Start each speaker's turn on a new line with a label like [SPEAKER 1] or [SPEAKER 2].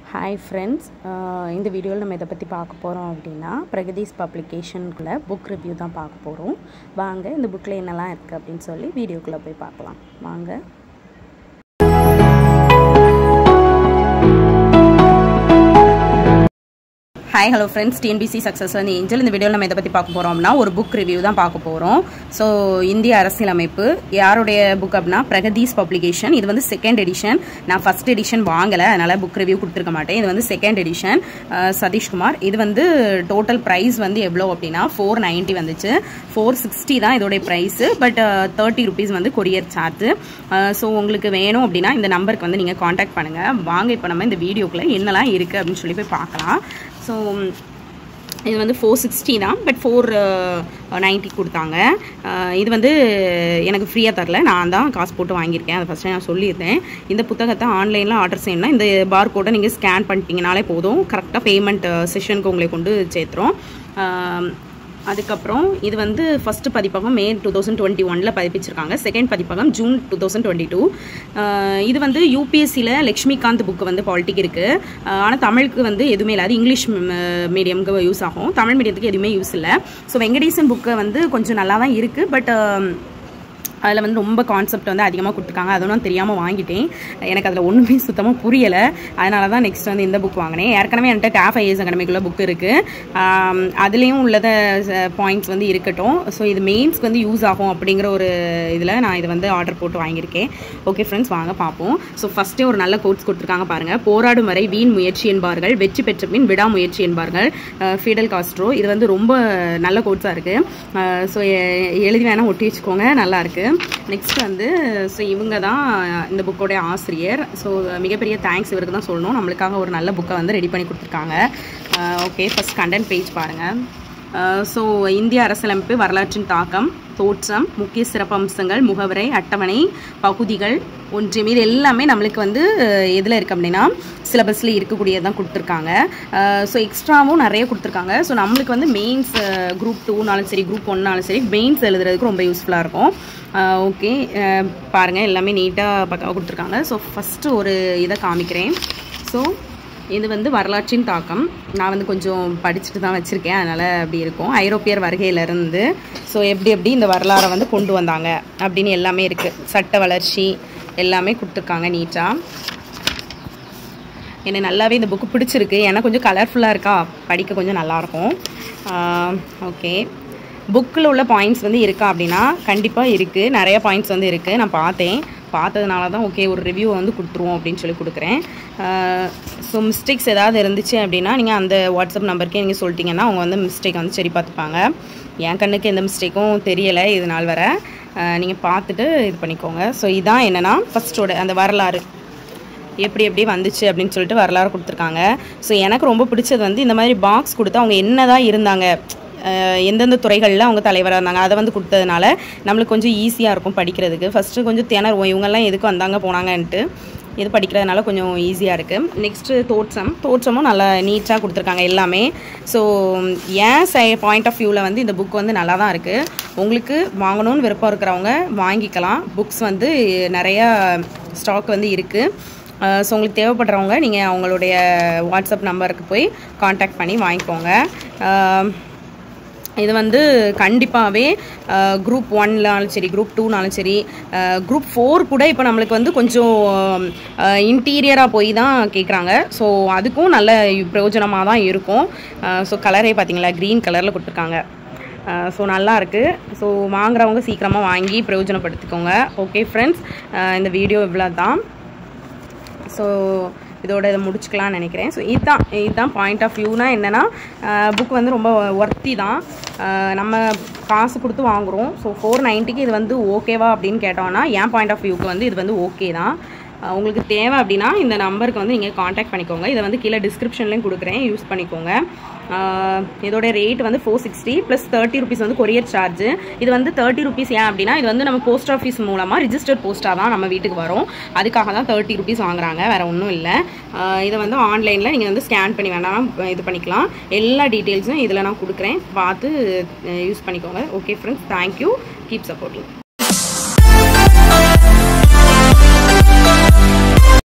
[SPEAKER 1] hi friends இந்த வீடியோவில் நம்ம இதை பற்றி பார்க்க போகிறோம் அப்படின்னா பிரகதீஸ் பப்ளிகேஷனுக்குள்ளே புக் ரிவ்யூ தான் பார்க்க போகிறோம் வாங்க இந்த புக்கில் என்னெல்லாம் இருக்குது அப்படின்னு சொல்லி வீடியோக்குள்ளே போய் பார்க்கலாம் வாங்க hi hello friends TNPSC success வந்து ஏஞ்சல் இந்த வீடியோவில் நம்ம இதை பற்றி பார்க்க போகிறோம்னா ஒரு புக் ரிவ்யூ தான் பார்க்க போகிறோம் ஸோ இந்திய அரசியலமைப்பு யாருடைய புக் அப்படின்னா பிரகதீஸ் பப்ளிகேஷன் இது வந்து செகண்ட் எடிஷன் நான் ஃபர்ஸ்ட் எடிஷன் வாங்கலை அதனால் புக் ரிவ்யூ கொடுத்துருக்க மாட்டேன் இது வந்து செகண்ட் எடிஷன் சதீஷ்குமார் இது வந்து டோட்டல் ப்ரைஸ் வந்து எவ்வளோ அப்படின்னா ஃபோர் நைன்ட்டி வந்துச்சு ஃபோர் சிக்ஸ்டி தான் இதோடைய ப்ரைஸு பட் தேர்ட்டி ருபீஸ் வந்து கொரியர் சார்ஜ் ஸோ உங்களுக்கு வேணும் அப்படின்னா இந்த நம்பருக்கு வந்து நீங்கள் காண்டாக்ட் பண்ணுங்கள் வாங்க இப்போ நம்ம இந்த வீடியோக்குள்ளே என்னெல்லாம் இருக்குது அப்படின்னு சொல்லி போய் பார்க்கலாம் ஸோ இது வந்து ஃபோர் சிக்ஸ்டி தான் பட் ஃபோர் நைன்ட்டி கொடுத்தாங்க இது வந்து எனக்கு ஃப்ரீயாக தரல நான் தான் காசு போட்டு வாங்கியிருக்கேன் அதை ஃபஸ்ட்டு நான் சொல்லியிருந்தேன் இந்த புத்தகத்தை ஆன்லைனில் ஆர்டர் செய்யணும்னா இந்த பார் கோடை நீங்கள் ஸ்கேன் பண்ணிட்டீங்கனாலே போதும் கரெக்டாக பேமெண்ட் செஷனுக்கு உங்களை கொண்டு சேர்த்துரும் அதுக்கப்புறம் இது வந்து ஃபஸ்ட்டு பதிப்பகம் மே டூ தௌசண்ட் டுவெண்ட்டி ஒனில் பதிப்பிச்சிருக்காங்க செகண்ட் பதிப்பகம் June two thousand twenty two இது வந்து யூபிஎஸ்சியில் லக்ஷ்மிகாந்த் புக்கு வந்து பாலிட்டிக் இருக்குது ஆனால் தமிழுக்கு வந்து எதுவுமே இல்லை அது இங்கிலீஷ் மீடியமுக்கு யூஸ் ஆகும் தமிழ் மீடியத்துக்கு எதுவுமே யூஸ் இல்லை ஸோ வெங்கடேசன் புக்கு வந்து கொஞ்சம் நல்லா தான் இருக்குது பட் அதில் வந்து ரொம்ப கான்செப்ட் வந்து அதிகமாக கொடுத்துருக்காங்க அதெல்லாம் தெரியாமல் வாங்கிட்டேன் எனக்கு அதில் ஒன்றுமே சுத்தமாக புரியலை அதனால தான் நெக்ஸ்ட் வந்து இந்த புக் வாங்கினேன் ஏற்கனவே என்கிட்ட கேஃப் ஐஎஸ் அகாடமிக்குள்ள புக் இருக்குது அதுலேயும் உள்ளத பாயிண்ட்ஸ் வந்து இருக்கட்டும் ஸோ இது மெயின்ஸ்க்கு வந்து யூஸ் ஆகும் அப்படிங்கிற ஒரு இதில் நான் இது வந்து ஆர்டர் போட்டு வாங்கியிருக்கேன் ஓகே ஃப்ரெண்ட்ஸ் வாங்க பார்ப்போம் ஸோ ஃபஸ்ட்டே ஒரு நல்ல கோட்ஸ் கொடுத்துருக்காங்க பாருங்கள் போராடும் வரை வீண் முயற்சி என்பார்கள் வெற்றி பெற்ற பின் விடாமுயற்சி என்பார்கள் ஃபீடல் காஸ்ட்ரோ இது வந்து ரொம்ப நல்ல கோட்ஸாக இருக்குது ஸோ எழுதி வேணால் ஒட்டி வச்சுக்கோங்க நல்லா இருக்குது நெக்ஸ்ட் வந்து ஸோ இவங்க தான் இந்த புக்கோடைய ஆசிரியர் ஸோ மிகப்பெரிய தேங்க்ஸ் இவருக்கு தான் சொல்லணும் நம்மளுக்காக ஒரு நல்ல புக்கை வந்து ரெடி பண்ணி கொடுத்துருக்காங்க ஓகே ஃபஸ்ட் கண்டென்ட் பேஜ் பாருங்கள் ஸோ இந்திய அரசியலமைப்பு வரலாற்றின் தாக்கம் தோற்றம் முக்கிய சிறப்பம்சங்கள் முகவரை அட்டவணை பகுதிகள் ஒன்றியம் இது எல்லாமே நம்மளுக்கு வந்து எதில் இருக்குது அப்படின்னா சிலபஸில் இருக்கக்கூடியதான் கொடுத்துருக்காங்க ஸோ எக்ஸ்ட்ராவும் நிறைய கொடுத்துருக்காங்க ஸோ நம்மளுக்கு வந்து மெயின்ஸ் குரூப் டூனாலும் சரி குரூப் ஒன்னாலும் சரி மெயின்ஸ் எழுதுறதுக்கு ரொம்ப யூஸ்ஃபுல்லாக இருக்கும் ஓகே பாருங்கள் எல்லாமே நீட்டாக பக்காவாக கொடுத்துருக்காங்க ஸோ ஃபஸ்ட்டு ஒரு இதை காமிக்கிறேன் ஸோ இது வந்து வரலாற்றின் தாக்கம் நான் வந்து கொஞ்சம் படிச்சுட்டு தான் வச்சுருக்கேன் அதனால் அப்படி இருக்கும் ஐரோப்பியர் வருகையிலேருந்து ஸோ எப்படி எப்படி இந்த வரலாறை வந்து கொண்டு வந்தாங்க அப்படின்னு எல்லாமே இருக்குது சட்ட வளர்ச்சி எல்லாமே கொடுத்துருக்காங்க நீட்டாக எனக்கு நல்லாவே இந்த புக்கு பிடிச்சிருக்கு ஏன்னா கொஞ்சம் கலர்ஃபுல்லாக இருக்கா படிக்க கொஞ்சம் நல்லாயிருக்கும் ஓகே புக்கில் உள்ள பாயிண்ட்ஸ் வந்து இருக்கா அப்படின்னா கண்டிப்பாக இருக்குது நிறைய பாயிண்ட்ஸ் வந்து இருக்குது நான் பார்த்தேன் பார்த்ததுனால தான் ஓகே ஒரு ரிவ்யூ வந்து கொடுத்துருவோம் அப்படின்னு சொல்லி கொடுக்குறேன் ஸோ மிஸ்டேக்ஸ் ஏதாவது இருந்துச்சு அப்படின்னா நீங்கள் அந்த வாட்ஸ்அப் நம்பருக்கே நீங்கள் சொல்லிட்டீங்கன்னா அவங்க வந்து மிஸ்டேக் வந்து சரி பார்த்துப்பாங்க என் கண்ணுக்கு எந்த மிஸ்டேக்கும் தெரியலை இது நாள் வர நீங்கள் பார்த்துட்டு இது பண்ணிக்கோங்க ஸோ இதான் என்னென்னா ஃபஸ்ட்டோட அந்த வரலாறு எப்படி எப்படி வந்துச்சு அப்படின்னு சொல்லிட்டு வரலாறு கொடுத்துருக்காங்க ஸோ எனக்கு ரொம்ப பிடிச்சது வந்து இந்த மாதிரி பாக்ஸ் கொடுத்து அவங்க என்ன தான் இருந்தாங்க எந்தெந்த துறைகளில் அவங்க தலைவராக இருந்தாங்க அதை வந்து கொடுத்ததுனால நம்மளுக்கு கொஞ்சம் ஈஸியாக இருக்கும் படிக்கிறதுக்கு ஃபஸ்ட்டு கொஞ்சம் திணறுவோம் இவங்கெல்லாம் எதுக்கு வந்தாங்க போனாங்கன்ட்டு இது படிக்கிறதுனால கொஞ்சம் ஈஸியாக இருக்குது நெக்ஸ்ட்டு தோற்றம் தோற்றமும் நல்லா நீட்டாக கொடுத்துருக்காங்க எல்லாமே ஸோ ஏன் சை பாயிண்ட் ஆஃப் வியூவில் வந்து இந்த புக் வந்து நல்லா தான் இருக்குது உங்களுக்கு வாங்கணும்னு விருப்பம் இருக்கிறவங்க வாங்கிக்கலாம் புக்ஸ் வந்து நிறையா ஸ்டாக் வந்து இருக்குது ஸோ உங்களுக்கு தேவைப்படுறவங்க நீங்கள் அவங்களுடைய வாட்ஸ்அப் நம்பருக்கு போய் காண்டாக்ட் பண்ணி வாங்கிக்கோங்க இது வந்து கண்டிப்பாகவே குரூப் ஒன்லாலும் சரி குரூப் டூனாலும் சரி குரூப் ஃபோர் கூட இப்போ நம்மளுக்கு வந்து கொஞ்சம் இன்டீரியராக போய் தான் கேட்குறாங்க ஸோ அதுக்கும் நல்ல பிரயோஜனமாக தான் இருக்கும் ஸோ கலரே பார்த்தீங்களா க்ரீன் கலரில் கொடுத்துருக்காங்க ஸோ நல்லா இருக்குது ஸோ வாங்குறவங்க சீக்கிரமாக வாங்கி பிரயோஜனப்படுத்திக்கோங்க ஓகே ஃப்ரெண்ட்ஸ் இந்த வீடியோ இவ்வளோ தான் ஸோ இதோட இதை முடிச்சுக்கலாம்னு நினைக்கிறேன் ஸோ இதுதான் இதுதான் பாயிண்ட் ஆஃப் வியூனா என்னென்னா புக் வந்து ரொம்ப ஒர்த்தி தான் நம்ம காசு கொடுத்து வாங்குகிறோம் ஸோ ஃபோர் நைன்ட்டிக்கு இது வந்து ஓகேவா அப்படின்னு கேட்டோம்னா என் பாயிண்ட் ஆஃப் வியூக்கு வந்து இது வந்து ஓகே தான் உங்களுக்கு தேவை அப்படின்னா இந்த நம்பருக்கு வந்து நீங்கள் காண்டாக்ட் பண்ணிக்கோங்க இதை வந்து கீழே டிஸ்கிரிப்ஷன்லேயும் கொடுக்குறேன் யூஸ் பண்ணிக்கோங்க இதோட ரேட் வந்து four sixty plus thirty rupees வந்து கொரியர் சார்ஜ் இது வந்து தேர்ட்டி ருபீஸ் ஏன் அப்படின்னா இது வந்து நம்ம போஸ்ட் ஆஃபீஸ் மூலமாக ரிஜிஸ்டர்ட் போஸ்ட்டாக தான் நம்ம வீட்டுக்கு வரும் அதுக்காக தான் தேர்ட்டி ருபீஸ் வாங்குறாங்க வேறு ஒன்றும் இல்லை இதை வந்து ஆன்லைனில் நீங்கள் வந்து ஸ்கேன் பண்ணி வேணாம் இது பண்ணிக்கலாம் எல்லா டீட்டெயில்ஸும் இதில் நான் கொடுக்குறேன் பார்த்து யூஸ் பண்ணிக்கோங்க okay friends thank you keep supporting